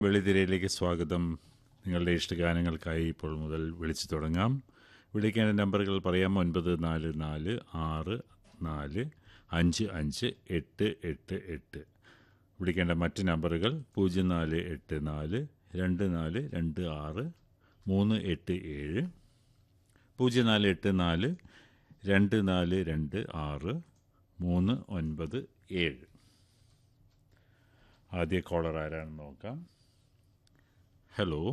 വെള്ളിത്തിരയിലേക്ക് സ്വാഗതം നിങ്ങളുടെ ഇഷ്ടഗാനങ്ങൾക്കായി ഇപ്പോൾ മുതൽ വിളിച്ചു തുടങ്ങാം വിളിക്കേണ്ട നമ്പറുകൾ പറയാം ഒൻപത് നാല് നാല് ആറ് നാല് അഞ്ച് അഞ്ച് എട്ട് എട്ട് എട്ട് വിളിക്കേണ്ട മറ്റ് നമ്പറുകൾ പൂജ്യം നാല് എട്ട് നാല് രണ്ട് നാല് രണ്ട് ആറ് മൂന്ന് എട്ട് ഏഴ് പൂജ്യം നാല് എട്ട് നാല് രണ്ട് നാല് രണ്ട് ആറ് മൂന്ന് ഒൻപത് ഏഴ് ആദ്യ കോളർ ആരാണെന്ന് നോക്കാം ഹലോ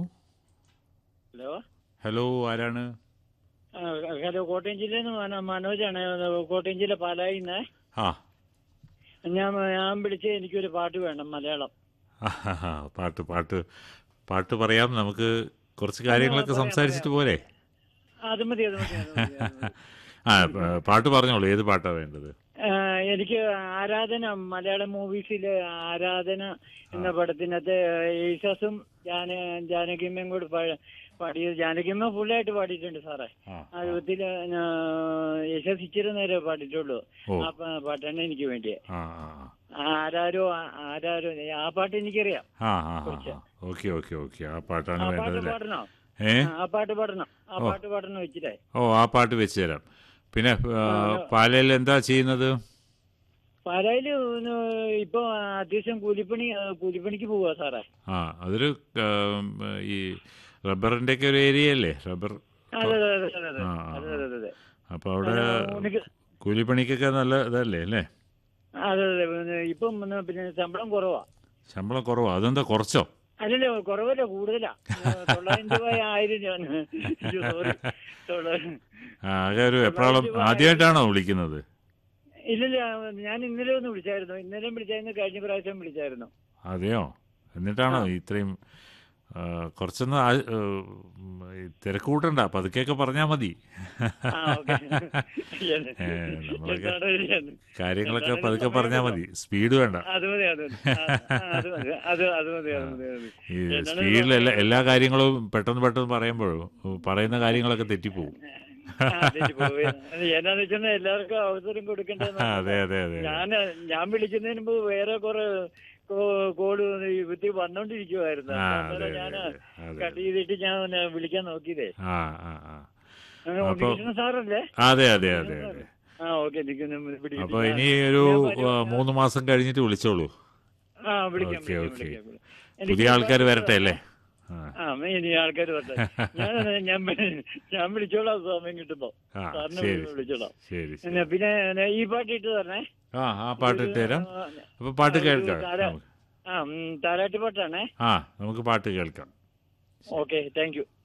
ഹലോ ഹലോ ആരാണ് ആ, ഹലോ കോട്ടയം ജില്ലയിൽ നിന്ന് മനോ- മനോജാണ് കോട്ടയം ജില്ല പാലായിൽ നിന്ന് ആ ഞാൻ ഞാൻ വിളിച്ച് എനിക്കൊരു പാട്ട് വേണം മലയാളം ആഹാഹാ. പാട്ട് പാട്ട് പാട്ട് പറയാം നമുക്ക് കുറച്ച് കാര്യങ്ങളൊക്കെ പറയാം, സംസാരിച്ചിട്ട് പോരെ അത് മതി അത് മതി അത് മതി, അത് മതി. ആ പ- പാട്ട് പറഞ്ഞോളൂ ഏത് പാട്ടാണ് വേണ്ടത് ആ, എനിക്ക് ആരാധന മലയാളം മൂവീസിലെ ആരാധന എന്ന പടത്തിനകത്ത് യേശസും ജാന ജാനകിമ്മയും കൂടി പാ- പാടിയത് ജാനകിമ്മ ഫുള്ളായിട്ട് പാടിയിട്ടുണ്ട് സാറേ ആ ആ യുഗത്തിൽ യേശസ് ഇച്ചിരി നേരെ പാടിയിട്ടുള്ളൂ ഓ. ആ പ- പാട്ടാണ് എനിക്ക് വേണ്ടിയത് ആ ആ ആരാരോ ആ- ആരാരോ ആ പാട്ട് എനിക്കറിയാം ആ ആ ആ ഓക്കെ ഓക്കെ ഓക്കെ ആ പാട്ടാണ് ആ പാട്ട് വേണ്ടതല്ലേ പാടണോ ഏ ആ, ആ പാട്ട് പാടണം ആ പാട്ട് പാടണം വെച്ചിട്ടേ ഓ ആ പാട്ട് വെച്ച് തരാം പിന്നെ ആ, പാലയിൽ എന്താ ചെയ്യുന്നത് പാലായില് ഒന്ന് ഇപ്പൊ അത്യാവശ്യം കൂലിപ്പണി ആ, കൂലിപ്പണിക്ക് പോവാ സാറേ ആ അതൊരു ആം, ഈ റബ്ബറിൻ്റെ ഒക്കെ ഒരു ഏരിയ അല്ലേ റബ്ബർ അതെ അതെ അതെ അതെ അതെ ആ, ആ, അതെ അതെ അതെ അപ്പോൾ അവിടെ ഉണക്ക് കൂലിപ്പണിക്കൊക്കെ നല്ല ഇതല്ലേ അല്ലേ അതെ അതെ പിന്നെ ഇപ്പം ഒന്ന് പിന്നെ ശമ്പളം കുറവാ ശമ്പളം കുറവാ അതെന്താ കുറച്ചോ അല്ലല്ല കുറവല്ല കൂടുതലാ ആ, തൊള്ളായിരം രൂപ ആയിരം ഞാൻ സോറി ആ, ആകെ ഒരു എപ്രാളം ആദ്യമായിട്ടാണോ വിളിക്കുന്നത് ഇല്ലില്ല ഞാൻ ഇന്നലെ ഒന്ന് വിളിച്ചായിരുന്നു ഇന്നലെയും വിളിച്ചായിരുന്നു കഴിഞ്ഞ പ്രാവശ്യം വിളിച്ചായിരുന്നു അതെയോ എന്നിട്ടാണോ ഇത്രയും ആ, കുറച്ചൊന്ന് ആ, ഉം, ഈ തിരക്ക് കൂട്ടണ്ട പതുക്കെയൊക്കെ പറഞ്ഞാൽ മതി ആ ഓക്കെ ഏ, നമ്മളൊക്കെ എന്താണ് ഇത്? കാര്യങ്ങളൊക്കെ എന്താണ് പതുക്കെ സമയം പറഞ്ഞാൽ മതി സ്പീഡ് വേണ്ട അത് മതി അത് മതി ആ, ആ, അത് മതി അത് അത് മതി അത് മതി അത് മതി ഈ എന്താണ് സ്പീഡിൽ എല്ലാ എല്ലാ കാര്യങ്ങളും പെട്ടെന്ന് പെട്ടെന്ന് പറയുമ്പോഴും പറയുന്ന കാര്യങ്ങളൊക്കെ തെറ്റിപ്പോവും ആ, തെറ്റിപ്പോയി. അത് എന്നാന്ന് വെച്ചാൽ എല്ലാവർക്കും അവസരം കൊടുക്കേണ്ടത് അതെ അതെ അതെ ഞാൻ ഞാൻ വിളിക്കുന്നതിന് മുമ്പ് വേറെ കുറെ കോ- കോള് വിത്തി വന്നോണ്ടിരിക്കുവായിരുന്നു ആ അപ്പൊ അതെ ഞാൻ അതെ അതെ കട്ട് ചെയ്തിട്ട് ഞാൻ ഒന്ന് വിളിക്കാൻ നോക്കിയതേ ആ ആ ആ അങ്ങനെ ഉണ്ണികൃഷ്ണൻ സാറല്ലേ അതെ അതെ അതെ അതെ ആ ഓക്കെ പിടിക്കും അപ്പൊ ഇനി ഒരു ആ, മൂന്ന് മാസം കഴിഞ്ഞിട്ട് വിളിച്ചോളൂ ആ വിളിക്കാം ഓക്കെ, വിളിക്കാം, ഓക്കെ. വിളിക്കാം, വിളിക്കാം. എനിക്ക് പുതിയ ആൾക്കാർ വരട്ടെ അല്ലേ ആ ആ ഇനി ആൾക്കാർ വരട്ടെ ഞാൻ ഞാൻ ഞാൻ വിളിച്ചോളാം സമയം കിട്ടുമ്പോ ആ സാറിനെ ശരി വിളിച്ചോളാം ശരി ശരി പിന്നെ പിന്നെ ഈ പാട്ട് ഇട്ട് തരണേ ആ ആ പാട്ട് ഇട്ട് തരാം ആ, അപ്പൊ പാട്ട് ഒരു കേൾക്കാം താര- നമുക്ക്. ആ ഉം, താരാട്ട് പാട്ടാണേ ആ നമുക്ക് പാട്ട് കേൾക്കാം ഓക്കെ താങ്ക് യു